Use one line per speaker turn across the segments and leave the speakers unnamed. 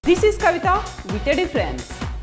this is Kavitha with a difference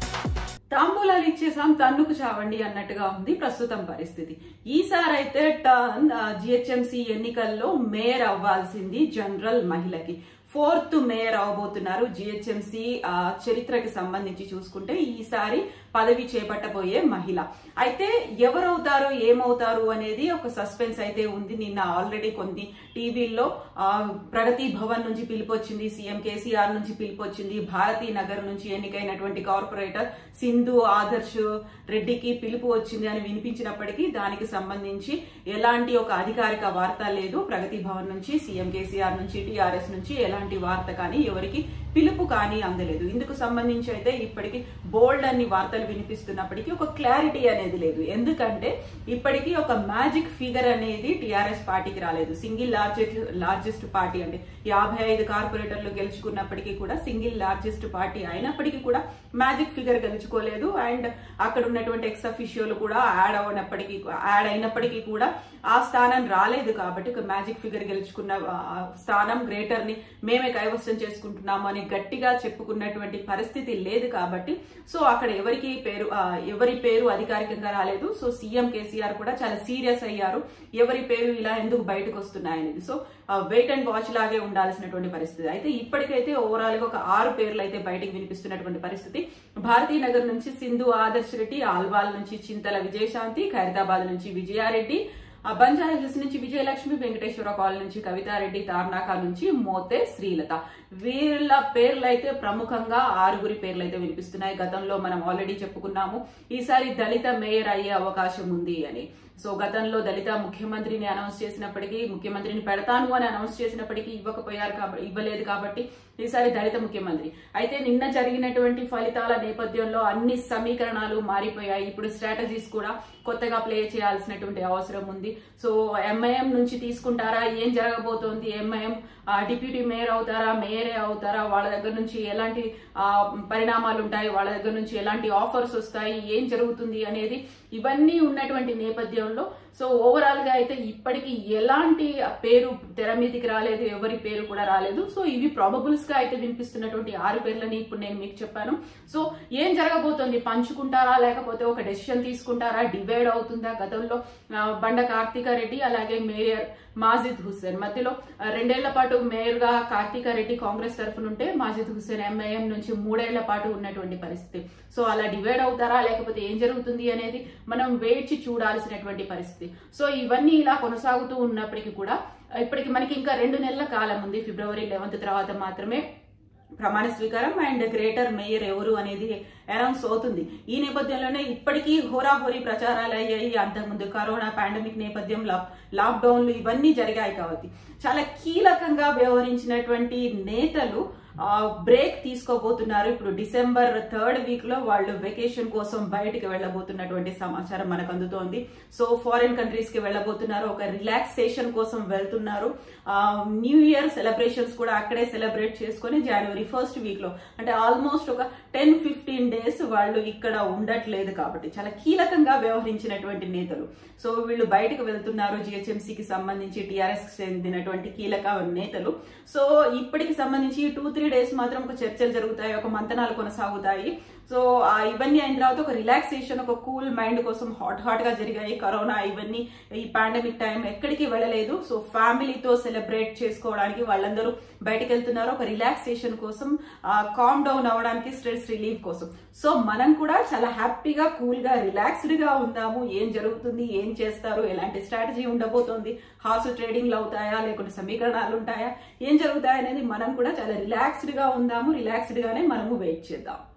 తాంబూలాలు ఇచ్చేసాం తన్నుకు చావండి అన్నట్టుగా ఉంది ప్రస్తుతం పరిస్థితి ఈసారి అయితే టర్న్ జిహెచ్ఎంసీ ఎన్నికల్లో మేయర్ అవ్వాల్సింది జనరల్ మహిళకి ఫోర్త్ మేయర్ అవబోతున్నారు జిహెచ్ఎంసీ చరిత్రకి సంబంధించి చూసుకుంటే ఈసారి పదవి చేపట్టబోయే మహిళ అయితే ఎవరవుతారు ఏమవుతారు అనేది ఒక సస్పెన్స్ అయితే ఉంది నిన్న ఆల్రెడీ కొన్ని టీవీల్లో ఆ, ప్రగతి భవన్ నుంచి పిలుపు వచ్చింది సీఎం కేసీఆర్ నుంచి పిలుపు వచ్చింది భారతీ నగర్ నుంచి ఎన్నికైనటువంటి కార్పొరేటర్ సింధు ఆదర్శ్ రెడ్డికి పిలుపు వచ్చింది అని వినిపించినప్పటికీ దానికి సంబంధించి ఎలాంటి ఒక అధికారిక వార్త లేదు ప్రగతి భవన్ నుంచి సీఎం కేసీఆర్ నుంచి టీఆర్ఎస్ నుంచి ఎలాంటి వార్త కానీ ఎవరికి పిలుపు కానీ అందలేదు ఇందుకు సంబంధించి అయితే ఇప్పటికి బోల్డ్ అన్ని వార్తలు వినిపిస్తున్నప్పటికీ ఒక క్లారిటీ అనేది లేదు ఎందుకంటే ఇప్పటికీ ఒక మ్యాజిక్ ఫిగర్ అనేది టిఆర్ఎస్ పార్టీకి రాలేదు సింగిల్ లార్జెస్ట్ లార్జెస్ట్ పార్టీ అంటే యాభై ఐదు కార్పొరేటర్లు గెలుచుకున్నప్పటికీ కూడా సింగిల్ లార్జెస్ట్ పార్టీ అయినప్పటికీ కూడా మ్యాజిక్ ఫిగర్ గెలుచుకోలేదు అండ్ అక్కడ ఉన్నటువంటి ఎక్స్ అఫీషియల్ కూడా యాడ్ అవనప్పటికీ యాడ్ అయినప్పటికీ కూడా ఆ స్థానం రాలేదు కాబట్టి ఒక మ్యాజిక్ ఫిగర్ గెలుచుకున్న ఆ, స్థానం గ్రేటర్ ని మేమే కైవసం చేసుకుంటున్నాము అని గట్టిగా చెప్పుకున్నటువంటి పరిస్థితి లేదు కాబట్టి సో అక్కడ ఎవరికి పేరు ఆ, ఎవరి పేరు అధికారికంగా రాలేదు సో సీఎం కేసీఆర్ కూడా చాలా సీరియస్ అయ్యారు ఎవరి పేరు ఇలా ఎందుకు బయటకు వస్తున్నాయనేది సో వెయిట్ అండ్ వాచ్ లాగే ఉండాల్సినటువంటి పరిస్థితి అయితే ఇప్పటికైతే ఓవరాల్ గా ఒక ఆరు పేర్లు అయితే బయటకు వినిపిస్తున్నటువంటి పరిస్థితి భారతీ నగర్ నుంచి సింధు ఆదర్శ్ రెడ్డి ఆల్వాల్ నుంచి చింతల విజయశాంతి ఖైరతాబాద్ నుంచి విజయారెడ్డి ఆ బంజారా హిల్స్ నుంచి విజయలక్ష్మి వెంకటేశ్వర కాలనీ నుంచి కవితారెడ్డి తార్నాక నుంచి మోతే శ్రీలత వీళ్ళ పేర్లు అయితే ప్రముఖంగా ఆరుగురి పేర్లు అయితే వినిపిస్తున్నాయి గతంలో మనం ఆల్రెడీ చెప్పుకున్నాము ఈసారి దళిత మేయర్ అయ్యే అవకాశం ఉంది అని సో గతంలో దళిత ముఖ్యమంత్రిని అనౌన్స్ చేసినప్పటికీ ముఖ్యమంత్రిని పెడతాను అని అనౌన్స్ చేసినప్పటికీ ఇవ్వకపోయారు కాబట్టి ఇవ్వలేదు కాబట్టి ఈసారి దళిత ముఖ్యమంత్రి అయితే నిన్న జరిగినటువంటి ఫలితాల నేపథ్యంలో అన్ని సమీకరణాలు మారిపోయాయి ఇప్పుడు స్ట్రాటజీస్ కూడా కొత్తగా ప్లే చేయాల్సినటువంటి అవసరం ఉంది సో ఎంఐఎం నుంచి తీసుకుంటారా ఏం జరగబోతోంది ఎంఐఎం డిప్యూటీ మేయర్ అవుతారా మేయరే అవుతారా వాళ్ళ దగ్గర నుంచి ఎలాంటి ఆ, పరిణామాలు ఉంటాయి వాళ్ళ దగ్గర నుంచి ఎలాంటి ఆఫర్స్ వస్తాయి ఏం జరుగుతుంది అనేది ఇవన్నీ ఉన్నటువంటి నేపథ్యంలో సో ఓవరాల్ గా అయితే ఇప్పటికి ఎలాంటి పేరు తెర మీదికి రాలేదు ఎవరి పేరు కూడా రాలేదు సో ఇవి ప్రాబబుల్స్ గా అయితే వినిపిస్తున్నటువంటి ఆరు పేర్లని ఇప్పుడు నేను మీకు చెప్పాను సో ఏం జరగబోతోంది పంచుకుంటారా లేకపోతే ఒక డెసిషన్ తీసుకుంటారా డివైడ్ అవుతుందా గతంలో ఆ, బండ కార్తీక రెడ్డి అలాగే మేయర్ మాజిద్ హుస్సేన్ మధ్యలో ఆ, రెండేళ్ల పాటు మేయర్ గా కార్తీక రెడ్డి కాంగ్రెస్ తరఫునుంటే మాజిద్ హుస్సేన్ ఎంఐఎం నుంచి మూడేళ్ల పాటు ఉన్నటువంటి పరిస్థితి సో అలా డివైడ్ అవుతారా లేకపోతే ఏం జరుగుతుంది అనేది మనం వేచి చూడాల్సినటువంటి పరిస్థితి సో ఇవన్నీ ఇలా కొనసాగుతూ ఉన్నప్పటికీ కూడా ఇప్పటికి మనకి ఇంకా రెండు నెలల కాలం ఉంది ఫిబ్రవరి లెవెన్త్ తర్వాత మాత్రమే ప్రమాణ స్వీకారం అండ్ గ్రేటర్ మేయర్ ఎవరు అనేది అనౌన్స్ అవుతుంది ఈ నేపథ్యంలోనే ఇప్పటికీ హోరాహోరీ ప్రచారాలు అయ్యాయి అంతకుముందు కరోనా పాండమిక్ నేపథ్యంలో లాక్డౌన్లు ఇవన్నీ జరిగాయి కాబట్టి చాలా కీలకంగా వ్యవహరించినటువంటి నేతలు బ్రేక్ తీసుకోబోతున్నారు ఇప్పుడు డిసెంబర్ థర్డ్ వీక్ లో వాళ్ళు వెకేషన్ కోసం బయటికి వెళ్ళబోతున్నటువంటి సమాచారం మనకు అందుతోంది సో ఫారిన్ కంట్రీస్ కి వెళ్ళబోతున్నారు ఒక రిలాక్సేషన్ కోసం వెళ్తున్నారు న్యూ ఇయర్ సెలబ్రేషన్స్ కూడా అక్కడే సెలబ్రేట్ చేసుకొని జనవరి ఫస్ట్ వీక్ లో అంటే ఆల్మోస్ట్ ఒక టెన్ ఫిఫ్టీన్ డేస్ వాళ్ళు ఇక్కడ ఉండట్లేదు కాబట్టి చాలా కీలకంగా వ్యవహరించినటువంటి నేతలు సో వీళ్ళు బయటకు వెళ్తున్నారు జిహెచ్ఎంసీకి సంబంధించి టీఆర్ఎస్ చెందినటువంటి కీలక నేతలు సో ఇప్పటికి సంబంధించి టూ త్రీ డేస్ మాత్రం ఒక చర్చలు జరుగుతాయి ఒక మంతనాలు కొనసాగుతాయి సో ఆ ఇవన్నీ అయిన తర్వాత ఒక రిలాక్సేషన్ ఒక కూల్ మైండ్ కోసం హాట్ హాట్ గా జరిగాయి కరోనా ఇవన్నీ ఈ పాండమిక్ టైం ఎక్కడికి వెళ్ళలేదు సో ఫ్యామిలీతో సెలబ్రేట్ చేసుకోవడానికి వాళ్ళందరూ బయటకు వెళ్తున్నారు ఒక రిలాక్సేషన్ కోసం కామ్ డౌన్ అవ్వడానికి స్ట్రెస్ రిలీఫ్ కోసం సో మనం కూడా చాలా హ్యాపీగా కూల్ గా రిలాక్స్డ్ గా ఉందాము ఏం జరుగుతుంది ఏం చేస్తారు ఎలాంటి స్ట్రాటజీ ఉండబోతోంది హార్స్ ట్రేడింగ్లు అవుతాయా లేకుంటే సమీకరణాలు ఉంటాయా ఏం జరుగుతాయి అనేది మనం కూడా చాలా రిలాక్స్డ్ గా ఉందాము రిలాక్స్డ్ గానే మనము వెయిట్ చేద్దాం